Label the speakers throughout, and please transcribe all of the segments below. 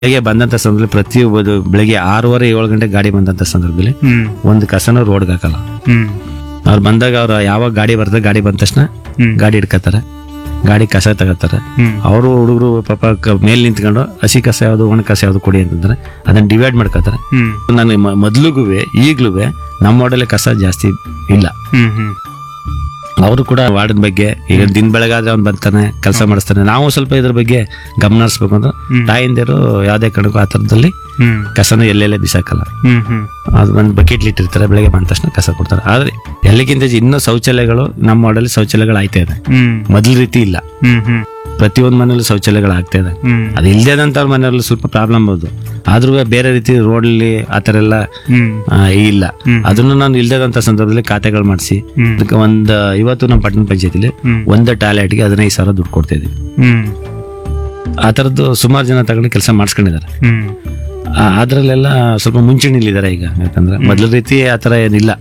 Speaker 1: ಬೆಳಗ್ಗೆ ಬಂದಂತ ಸಂದರ್ಭದಲ್ಲಿ ಪ್ರತಿಯೊಬ್ಬದು ಬೆಳಗ್ಗೆ ಆರೂವರೆ ಏಳು ಗಂಟೆ ಗಾಡಿ ಬಂದಂತ ಸಂದರ್ಭದಲ್ಲಿ
Speaker 2: ಹ್ಮ್
Speaker 1: ಒಂದು ಕಸನ ರೋಡ್ಗೆ ಹಾಕಲ್ಲ
Speaker 2: ಹ್ಮ್
Speaker 1: ಅವ್ರು ಬಂದಾಗ ಅವ್ರು ಯಾವಾಗ ಗಾಡಿ ಬರ್ತದೆ ಗಾಡಿ ಬಂದ ತಕ್ಷಣ
Speaker 2: ಹ್ಮ್
Speaker 1: ಗಾಡಿ ಹಿಡ್ಕತಾರೆ ಗಾಡಿ ಕಸ ತಗೋತಾರೆ
Speaker 2: ಹ್ಮ್
Speaker 1: ಅವರು ಹುಡುಗರು ಪಾಪ ಕ- ಮೇಲ್ ನಿಂತ್ಕೊಂಡು ಹಸಿ ಕಸ ಯಾವುದು ಒಣ ಕಸ ಯಾವುದು ಕೊಡಿ ಅಂತಂದ್ರೆ ಅದನ್ನ ಡಿವೈಡ್ ಮಾಡ್ಕೋತಾರೆ
Speaker 2: ಹ್ಮ್
Speaker 1: ನಾನು ಮೊದ್ಲಿಗೂ ಈಗ್ಲೂ ನಮ್ಮ ಮಾಡಲೇ ಕಸ ಜಾಸ್ತಿ ಇಲ್ಲ
Speaker 2: ಹ್ಮ್ ಹ್ಮ್
Speaker 1: ಅವರು ಕೂಡ ವಾರ್ಡನ್ ಬಗ್ಗೆ ಈಗ ದಿನ ಬೆಳಗಾದ್ರೆ ಅವ್ನು ಬರ್ತಾನೆ ಕೆಲಸ ಮಾಡಿಸ್ತಾನೆ ನಾವು ಸ್ವಲ್ಪ ಇದ್ರ ಬಗ್ಗೆ ಗಮನ ಹರಿಸ್ಬೇಕು ಅಂದ್ರೆ
Speaker 2: ಹ್ಮ್.
Speaker 1: ತಾಯಿಂದಿರು ಯಾವುದೇ ಕಾರಣಕ್ಕೂ ಆ ಥರದಲ್ಲಿ
Speaker 2: ಹ್ಮ್
Speaker 1: ಕಸನ ಎಲ್ಲೆಲ್ಲೇ ಬಿಸಾಕಲ್ಲ
Speaker 2: ಹ್ಮ್ ಹ್ಮ್
Speaker 1: ಅದು ಒಂದು ಬಕೆಟ್ ಇಟ್ಟಿರ್ತಾರೆ ಬೆಳಗ್ಗೆ ಬಂದ ತಕ್ಷಣ ಕಸ ಕೊಡ್ತಾರೆ ಆದ್ರೆ ಎಲ್ಲಿಗಿಂತ ಹೆಚ್ಚು ಇನ್ನೂ ಶೌಚಾಲಯಗಳು ನಮ್ಮ ಮಾಡಲ್ಲಿ ಶೌಚಾಲಯಗಳು ಆಯ್ತಾ ಇದೆ
Speaker 2: ಹ್ಮ್
Speaker 1: ಮೊದಲ ರೀತಿ ಇಲ್ಲ
Speaker 2: ಹ್ಮ್ ಹ್ಮ್
Speaker 1: ಪ್ರತಿಯೊಂದು ಮನೇಲಿ ಶೌಚಾಲಯಗಳು ಆಗ್ತಾ ಇದೆ
Speaker 2: ಹ್ಮ್
Speaker 1: ಅದು ಇಲ್ದೇದಂತ ಮನೆಯಲ್ಲಿ ಸ್ವಲ್ಪ ಪ್ರಾಬ್ಲಮ್ ಹೌದು ಆದ್ರೂ ಬೇರೆ ರೀತಿ ರೋಡಲ್ಲಿ ಆ ಥರ ಎಲ್ಲ
Speaker 2: ಹ್ಮ್
Speaker 1: ಆ, ಇಲ್ಲ
Speaker 2: ಹ್ಮ್.
Speaker 1: ಅದನ್ನು ನಾನು ಇಲ್ದೇದಂತ ಸಂದರ್ಭದಲ್ಲಿ ಖಾತೆಗಳು ಮಾಡಿಸಿ
Speaker 2: ಹ್ಮ್
Speaker 1: ಅದಕ್ಕೆ ಒಂದು ಇವತ್ತು ನಮ್ಮ ಪಟ್ಟಣ ಪಂಚಾಯತಿಲಿ
Speaker 2: ಹ್ಮ್
Speaker 1: ಒಂದು ಟಾಯ್ಲೆಟ್ಗೆ ಹದಿನೈದು ಸಾವಿರ ದುಡ್ಡು ಕೊಡ್ತಾ ಇದೀವಿ
Speaker 2: ಹ್ಮ್
Speaker 1: ಆ ಥರದ್ದು ಸುಮಾರು ಜನ ತಗೊಂಡು ಕೆಲಸ ಮಾಡಿಸ್ಕೊಂಡಿದ್ದಾರೆ
Speaker 2: ಹ್ಮ್
Speaker 1: ಅದರಲ್ಲೆಲ್ಲ ಸ್ವಲ್ಪ ಮುಂಚೂಣಿಲಿದ್ದಾರೆ ಈಗ ಯಾಕಂದ್ರೆ ಮೊದಲ ರೀತಿ ಆ ಥರ ಏನಿಲ್ಲ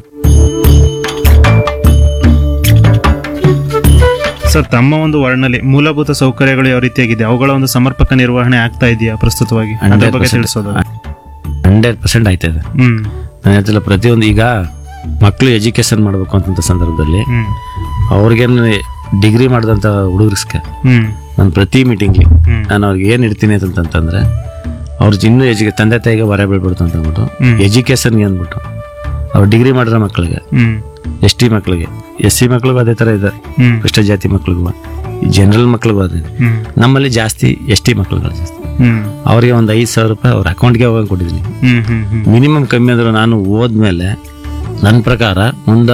Speaker 2: ಸರ್ ತಮ್ಮ ಒಂದು ವಾರ್ಡ್ನಲ್ಲಿ ಮೂಲಭೂತ ಸೌಕರ್ಯಗಳು ಯಾವ ರೀತಿಯಾಗಿದೆ ಅವುಗಳ ಒಂದು ಸಮರ್ಪಕ ನಿರ್ವಹಣೆ ಆಗ್ತಾ ಇದೆಯಾ ಪ್ರಸ್ತುತವಾಗಿ ಅದ್ರ ಬಗ್ಗೆ ತಿಳಿಸೋದು
Speaker 1: ಹಂಡ್ರೆಡ್ ಪರ್ಸೆಂಟ್ ಆಯ್ತದೆ
Speaker 2: ಹ್ಮ್
Speaker 1: ನಾನು ಹೇಳ್ತಿಲ್ಲ ಪ್ರತಿಯೊಂದು ಈಗ ಮಕ್ಕಳು ಎಜುಕೇಶನ್ ಮಾಡಬೇಕು ಅಂತಂತ ಸಂದರ್ಭದಲ್ಲಿ
Speaker 2: ಹ್ಮ್
Speaker 1: ಅವ್ರಿಗೇನು ಡಿಗ್ರಿ ಮಾಡಿದಂಥ ಹುಡುಗರ್ಸ್ಗೆ
Speaker 2: ಹ್ಮ್
Speaker 1: ನಾನು ಪ್ರತಿ ಮೀಟಿಂಗ್ಲಿ
Speaker 2: ಹ್ಮ್
Speaker 1: ನಾನು ಅವ್ರಿಗೆ ಏನು ಇಡ್ತೀನಿ ಅಂತಂತಂದ್ರೆ ಅವ್ರು ಇನ್ನೂ ಎಜುಕೆ ತಂದೆ ತಾಯಿಗೆ ಹೊರ ಬೀಳ್ಬಿಡ್ತು ಅಂತ ಅಂದ್ಬಿಟ್ಟು
Speaker 2: ಹ್ಮ್.
Speaker 1: ಎಜುಕೇಶನ್ಗೆ ಅಂದ್ಬಿಟ್ಟು ಅವ್ರು ಡಿಗ್ರಿ ಮಾಡಿರೋ ಮಕ್ಕಳಿಗೆ
Speaker 2: ಹ್ಮ್
Speaker 1: ಎಸ್ ಟಿ ಮಕ್ಕಳಿಗೆ ಎಸ್ ಸಿ ಮಕ್ಳಿಗೂ ಅದೇ ಥರ ಇದೆ
Speaker 2: ಹ್ಮ್
Speaker 1: ಇಷ್ಟ ಜಾತಿ ಮಕ್ಳಿಗೂ ಜನರಲ್ ಮಕ್ಳಿಗೂ ಅದೇ
Speaker 2: ಹ್ಮ್
Speaker 1: ನಮ್ಮಲ್ಲಿ ಜಾಸ್ತಿ ಎಸ್ ಟಿ ಮಕ್ಳುಗಳು ಜಾಸ್ತಿ
Speaker 2: ಹ್ಮ್
Speaker 1: ಅವರಿಗೆ ಒಂದು ಐದು ಸಾವಿರ ರೂಪಾಯಿ ಅವ್ರ ಅಕೌಂಟ್ಗೆ ಹೋಗಂಗೆ ಕೊಟ್ಟಿದ್ದೀನಿ
Speaker 2: ಹ್ಮ್ ಹ್ಮ್ ಹ್ಮ್
Speaker 1: ಮಿನಿಮಮ್ ಕಮ್ಮಿ ಅಂದ್ರೆ ನಾನು ಹೋದ್ಮೇಲೆ ನನ್ನ ಪ್ರಕಾರ ಒಂದು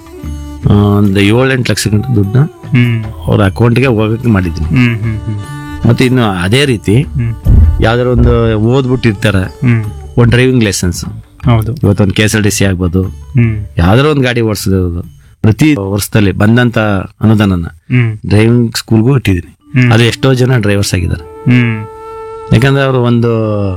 Speaker 1: ಆ, ಒಂದು ಏಳೆಂಟು ಲಕ್ಷ ಗಂಟೆ ದುಡ್ಡನ್ನ
Speaker 2: ಹ್ಮ್
Speaker 1: ಅವ್ರ ಅಕೌಂಟ್ಗೆ ಹೋಗಕ್ಕೆ ಮಾಡಿದ್ದೀನಿ
Speaker 2: ಹ್ಮ್ ಹ್ಮ್ ಹ್ಮ್
Speaker 1: ಮತ್ತೆ ಇನ್ನು ಅದೇ ರೀತಿ
Speaker 2: ಹ್ಮ್
Speaker 1: ಯಾವ್ದಾರ ಒಂದು ಓದ್ಬಿಟ್ಟಿರ್ತಾರೆ
Speaker 2: ಹ್ಮ್
Speaker 1: ಒಂದು ಡ್ರೈವಿಂಗ್ ಲೈಸೆನ್ಸ್
Speaker 2: ಹೌದು
Speaker 1: ಇವತ್ತೊಂದು K S R T C ಆಗ್ಬೋದು
Speaker 2: ಹ್ಮ್
Speaker 1: ಯಾವ್ದಾರ ಒಂದು ಗಾಡಿ ಓಡಿಸೋದು ಪ್ರತಿ ವರ್ಷದಲ್ಲಿ ಬಂದಂತ ಅನುದಾನನ
Speaker 2: ಹ್ಮ್
Speaker 1: ಡ್ರೈವಿಂಗ್ ಸ್ಕೂಲ್ಗೂ ಇಟ್ಟಿದ್ದೀನಿ
Speaker 2: ಹ್ಮ್.
Speaker 1: ಅದು ಎಷ್ಟೋ ಜನ ಡ್ರೈವರ್ಸ್ ಆಗಿದ್ದಾರೆ
Speaker 2: ಹ್ಮ್
Speaker 1: ಯಾಕಂದ್ರೆ ಅವರು ಒಂದು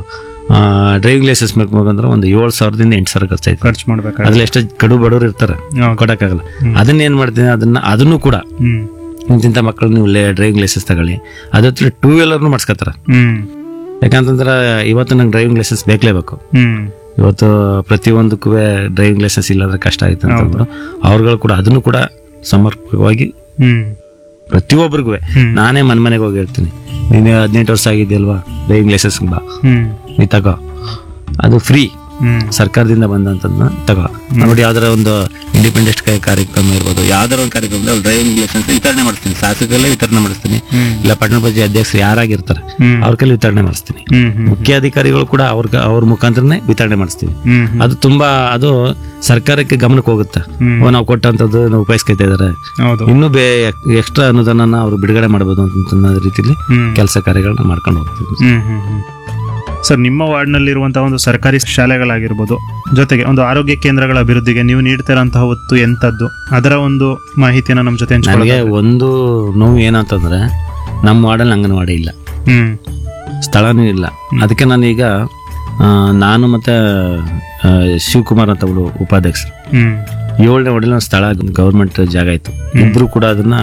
Speaker 1: ಡ್ರೈವಿಂಗ್ ಲೈಸೆನ್ಸ್ ಮಾಡ್ಬೇಕಂದ್ರೆ ಒಂದು ಏಳು ಸಾವಿರದಿಂದ ಎಂಟು ಸಾವಿರ ಖರ್ಚಾಯ್ತು
Speaker 2: ಖರ್ಚು ಮಾಡ್ಬೇಕಾದ್ರೆ
Speaker 1: ಅದ್ರಲ್ಲಿ ಎಷ್ಟೋ ಕಡು ಬಡವರು ಇರ್ತಾರೆ
Speaker 2: ಹೌದು.
Speaker 1: ಕೊಡಕ್ಕಾಗಲ್ಲ ಅದನ್ನ ಏನ್ ಮಾಡ್ತೀನಿ ಅದನ್ನ ಅದನ್ನು ಕೂಡ
Speaker 2: ಹ್ಮ್
Speaker 1: ಇಂತಿಂಥ ಮಕ್ಕಳು ನೀವು ಡ್ರೈವಿಂಗ್ ಲೈಸೆನ್ಸ್ ತಗೊಳ್ಳಿ ಅದ್ರ ಹತ್ರ ಟೂ ವೀಲರ್ನು ಮಾಡಿಸ್ಕೊತಾರೆ
Speaker 2: ಹ್ಮ್
Speaker 1: ಯಾಕಂತಂದ್ರೆ ಇವತ್ತು ನಂಗೆ ಡ್ರೈವಿಂಗ್ ಲೈಸೆನ್ಸ್ ಬೇಕಲೇಬೇಕು
Speaker 2: ಹ್ಮ್
Speaker 1: ಇವತ್ತು ಪ್ರತಿಯೊಂದಕ್ಕೂ ಡ್ರೈವಿಂಗ್ ಲೈಸೆನ್ಸ್ ಇಲ್ಲಾಂದ್ರೆ ಕಷ್ಟ ಆಯ್ತು ಅಂತಂದ್ರು ಅವ್ರುಗಳು ಕೂಡ ಅದನ್ನು ಕೂಡ ಸಮರ್ಪಕವಾಗಿ
Speaker 2: ಹ್ಮ್
Speaker 1: ಪ್ರತಿಯೊಬ್ಬರಿಗೂ
Speaker 2: ಹ್ಮ್.
Speaker 1: ನಾನೇ ಮನೆ ಮನೆಗೆ ಹೋಗಿ ಹೇಳ್ತೀನಿ ನೀನು ಹದಿನೆಂಟು ವರ್ಷ ಆಗಿದೆಯಲ್ವಾ ಡ್ರೈವಿಂಗ್ ಲೈಸೆನ್ಸ್ ಬಾ
Speaker 2: ಹ್ಮ್
Speaker 1: ನೀ ತಗೋ ಅದು ಫ್ರೀ
Speaker 2: ಹ್ಮ್
Speaker 1: ಸರ್ಕಾರದಿಂದ ಬಂದಂತದ್ನ ತಗೋ ನೋಡಿ ಯಾವ್ದಾರ ಒಂದು ಇಂಡಿಪೆಂಡೆನ್ಸ್ ಕಾರ್ಯಕ್ರಮ ಇರ್ಬೋದು ಯಾವ್ದಾರ ಒಂದು ಕಾರ್ಯಕ್ರಮದಲ್ಲಿ ಡ್ರೈವಿಂಗ್ ಲೈಸೆನ್ಸ್ ವಿತರಣೆ ಮಾಡಿಸ್ತೀನಿ ಶಾಸಕರಲ್ಲೇ ವಿತರಣೆ ಮಾಡಿಸ್ತೀನಿ
Speaker 2: ಹ್ಮ್
Speaker 1: ಇಲ್ಲ ಪಟ್ಟಣ ಪಂಚಾಯತ್ ಅಧ್ಯಕ್ಷರು ಯಾರಾಗಿರ್ತಾರೆ
Speaker 2: ಹ್ಮ್
Speaker 1: ಅವ್ರ ಕೈಲಿ ವಿತರಣೆ ಮಾಡಿಸ್ತೀನಿ
Speaker 2: ಹ್ಮ್ ಹ್ಮ್
Speaker 1: ಮುಖ್ಯಾಧಿಕಾರಿಗಳು ಕೂಡ ಅವ್ರ ಅವ್ರ ಮುಖಾಂತರನೇ ವಿತರಣೆ ಮಾಡಿಸ್ತೀವಿ
Speaker 2: ಹ್ಮ್ ಹ್ಮ್
Speaker 1: ಅದು ತುಂಬಾ ಅದು ಸರ್ಕಾರಕ್ಕೆ ಗಮನಕ್ಕೆ ಹೋಗುತ್ತೆ
Speaker 2: ಹ್ಮ್.
Speaker 1: ಓ ನಾವು ಕೊಟ್ಟಂತದ್ದು ನಾವು ಉಪಯೋಗಿಸ್ಕೊತಾ ಇದಾರೆ
Speaker 2: ಹೌದು
Speaker 1: ಇನ್ನೂ ಬೇ ಎಕ್ಸ್ಟ್ರಾ ಅನುದಾನನ ಅವರು ಬಿಡುಗಡೆ ಮಾಡಬಹುದು ಅಂತ ಅನ್ನೋ ರೀತಿಲಿ
Speaker 2: ಹ್ಮ್
Speaker 1: ಕೆಲಸ ಕಾರ್ಯಗಳನ್ನ ಮಾಡ್ಕೊಂಡು ಹೋಗ್ತೀವಿ
Speaker 2: ಹ್ಮ್ ಹ್ಮ್ ಹ್ಮ್ ಸರ್ ನಿಮ್ಮ ವಾರ್ಡ್ನಲ್ಲಿರುವಂತಹ ಒಂದು ಸರ್ಕಾರಿ ಶಾಲೆಗಳಾಗಿರ್ಬೋದು ಜೊತೆಗೆ ಒಂದು ಆರೋಗ್ಯ ಕೇಂದ್ರಗಳ ಅಭಿವೃದ್ಧಿಗೆ ನೀವು ನೀಡ್ತಿರೋಂತಹ ಒತ್ತು ಎಂಥದ್ದು ಅದರ ಒಂದು ಮಾಹಿತಿಯನ್ನು ನಮ್ಮ ಜೊತೆ
Speaker 1: ನನಗೆ
Speaker 2: ಹಂಚ್ಕೊಳ್ಳೋದು
Speaker 1: ಒಂದು ನೋವು ಏನಂತಂದ್ರೆ ನಮ್ಮ ವಾರ್ಡಲ್ಲಿ ಅಂಗನವಾಡಿ ಇಲ್ಲ
Speaker 2: ಹ್ಮ್
Speaker 1: ಸ್ಥಳನೂ ಇಲ್ಲ ಅದಕ್ಕೆ ನಾನೀಗ ಆ, ನಾನು ಮತ್ತೆ ಆ, ಶಿವಕುಮಾರ್ ಅಂತ ಒಬ್ರು ಉಪಾಧ್ಯಕ್ಷರು
Speaker 2: ಹ್ಮ್
Speaker 1: ಏಳನೇ ವಾರ್ಡಲ್ಲಿ ಒಂದು ಸ್ಥಳ ಗೌರ್ಮೆಂಟ್ ಜಾಗ ಇತ್ತು ಇಬ್ರು ಕೂಡ ಅದನ್ನ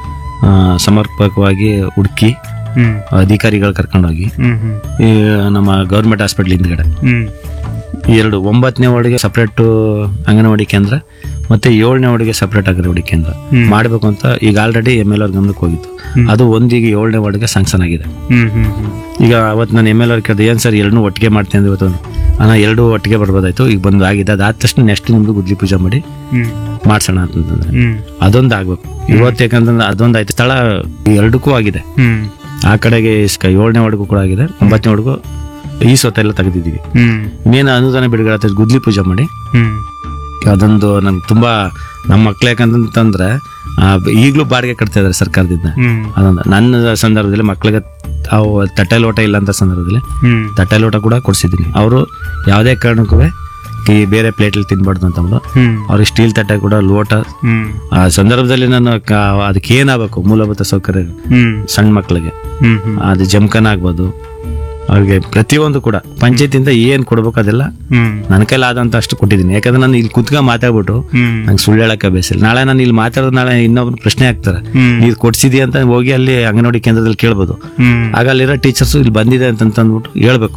Speaker 1: ಆ, ಸಮರ್ಪಕವಾಗಿ ಹುಡುಕಿ
Speaker 2: ಹ್ಮ್
Speaker 1: ಅಧಿಕಾರಿಗಳು ಕರ್ಕೊಂಡೋಗಿ
Speaker 2: ಹ್ಮ್ ಹ್ಮ್
Speaker 1: ಈ ನಮ್ಮ ಗೌರ್ಮೆಂಟ್ ಹಾಸ್ಪಿಟ್ಲ್ ಹಿಂದ್ಗಡೆ
Speaker 2: ಹ್ಮ್
Speaker 1: ಈ ಎರಡು ಒಂಬತ್ತನೇ ವಾರ್ಡ್ಗೆ ಸಪ್ರೇಟ್ ಅಂಗನವಾಡಿ ಕೇಂದ್ರ ಮತ್ತೆ ಏಳನೇ ವಾರ್ಡ್ಗೆ ಸಪ್ರೇಟ್ ಅಂಗನವಾಡಿ ಕೇಂದ್ರ
Speaker 2: ಹ್ಮ್.
Speaker 1: ಮಾಡಬೇಕು ಅಂತ ಈಗ ಆಲ್ರೆಡಿ ಎಮ್ ಎಲ್ ಅವ್ರ ಗಮನಕ್ಕೆ ಹೋಗಿತ್ತು
Speaker 2: ಹ್ಮ್.
Speaker 1: ಅದು ಒಂದೀಗ ಏಳನೇ ವಾರ್ಡ್ಗೆ ಸ್ಯಾಂಕ್ಷನ್ ಆಗಿದೆ
Speaker 2: ಹ್ಮ್ ಹ್ಮ್ ಹ್ಮ್
Speaker 1: ಈಗ ಅವತ್ತು ನಾನು ಎಮ್ ಎಲ್ ಅವ್ರ ಕೇಳಿದೆ ಏನು ಸರ್ ಎರಡನ್ನೂ ಒಟ್ಟಿಗೆ ಮಾಡ್ತೀನಿ ಅಂದ್ರೆ ಇವತ್ತು ಅಣ್ಣ ಎರಡು ಒಟ್ಟಿಗೆ ಬರ್ಬೋದಾಯ್ತು ಈಗ ಬಂದು ಆಗಿದೆ ಅದಾದ ತಕ್ಷಣ ನೆಕ್ಸ್ಟ್ ನಿಮ್ದು ಗುದ್ಲಿ ಪೂಜೆ ಮಾಡಿ
Speaker 2: ಹ್ಮ್
Speaker 1: ಮಾಡ್ಸೋಣ ಅಂತಂದ್ರೆ
Speaker 2: ಹ್ಮ್
Speaker 1: ಅದೊಂದು ಆಗ್ಬೇಕು ಇವತ್ತು ಯಾಕಂತಂದ್ರೆ ಅದೊಂದು ಆಯ್ತು ಸ್ಥಳ ಈ ಎರಡಕ್ಕೂ ಆಗಿದೆ
Speaker 2: ಹ್ಮ್
Speaker 1: ಆ ಕಡೆಗೆ ಇಸ್ಕ- ಏಳನೇ ವಾರ್ಡ್ಗೂ ಕೂಡ ಆಗಿದೆ ಒಂಬತ್ತನೇ ವಾರ್ಡ್ಗೂ ಈ ಸೊತ್ತೆಲ್ಲ ತೆಗೆದಿದ್ದೀವಿ
Speaker 2: ಹ್ಮ್
Speaker 1: ಇನ್ನೇನು ಅನುದಾನ ಬಿಡುಗಡೆ ಆಗ್ತದೆ ಗುದ್ಲಿ ಪೂಜೆ ಮಾಡಿ
Speaker 2: ಹ್ಮ್
Speaker 1: ಅದೊಂದು ನಂಗೆ ತುಂಬಾ ನಮ್ಮ ಮಕ್ಳು ಯಾಕಂತಂದ್ರೆ ಆ, ಈಗ್ಲೂ ಬಾಡಿಗೆ ಕಟ್ತಾ ಇದಾರೆ ಸರ್ಕಾರದಿಂದ
Speaker 2: ಹ್ಮ್
Speaker 1: ಅದೊಂದು ನನ್ನ ಸಂದರ್ಭದಲ್ಲಿ ಮಕ್ಳಿಗೆ ತಾವು ತಟ್ಟೆ ಲೋಟ ಇಲ್ಲ ಅಂತ ಸಂದರ್ಭದಲ್ಲಿ
Speaker 2: ಹ್ಮ್
Speaker 1: ತಟ್ಟೆ ಲೋಟ ಕೂಡ ಕೊಡಿಸಿದ್ದೀನಿ ಅವರು ಯಾವುದೇ ಕಾರಣಕ್ಕೂ ಈ ಬೇರೆ ಪ್ಲೇಟಲ್ಲಿ ತಿನ್ಬಾರ್ದು ಅಂತಂದ್ರು
Speaker 2: ಹ್ಮ್
Speaker 1: ಅವ್ರಿಗೆ ಸ್ಟೀಲ್ ತಟ್ಟೆ ಕೂಡ ಲೋಟ
Speaker 2: ಹ್ಮ್
Speaker 1: ಆ ಸಂದರ್ಭದಲ್ಲಿ ನಾನು ಕ- ಅದಕ್ಕೆ ಏನಾಗಬೇಕು ಮೂಲಭೂತ ಸೌಕರ್ಯ
Speaker 2: ಹ್ಮ್
Speaker 1: ಸಣ್ಣ ಮಕ್ಕಳಿಗೆ
Speaker 2: ಹ್ಮ್ ಹ್ಮ್
Speaker 1: ಅದು ಜಮ್ಕನ ಆಗ್ಬೋದು ಅವ್ರಿಗೆ ಪ್ರತಿಯೊಂದು ಕೂಡ ಪಂಚಾಯತಿಂದ ಏನ್ ಕೊಡ್ಬೇಕು ಅದೆಲ್ಲ
Speaker 2: ಹ್ಮ್
Speaker 1: ನನ್ನ ಕೈಲಾದಂತ ಅಷ್ಟು ಕೊಟ್ಟಿದ್ದೀನಿ ಯಾಕಂದ್ರೆ ನಾನು ಇಲ್ಲಿ ಕುತ್ಕ ಮಾತಾಡ್ಬಿಟ್ಟು
Speaker 2: ಹ್ಮ್
Speaker 1: ನಂಗೆ ಸುಳ್ಳು ಹೇಳಕ್ಕೆ ಅಭ್ಯಾಸ ನಾಳೆ ನಾನು ಇಲ್ಲಿ ಮಾತಾಡೋದು ನಾಳೆ ಇನ್ನೊಬ್ರು ಪ್ರಶ್ನೆ ಆಗ್ತಾರೆ
Speaker 2: ಹ್ಮ್
Speaker 1: ನೀರು ಕೊಡ್ಸಿದ್ಯಾ ಅಂತ ಹೋಗಿ ಅಲ್ಲಿ ಅಂಗನವಾಡಿ ಕೇಂದ್ರದಲ್ಲಿ ಕೇಳ್ಬೋದು
Speaker 2: ಹ್ಮ್
Speaker 1: ಆಗ ಅಲ್ಲಿರೋ ಟೀಚರ್ಸ್ ಇಲ್ಲಿ ಬಂದಿದೆ ಅಂತ ಅಂದ್ಬಿಟ್ಟು ಹೇಳ್ಬೇಕು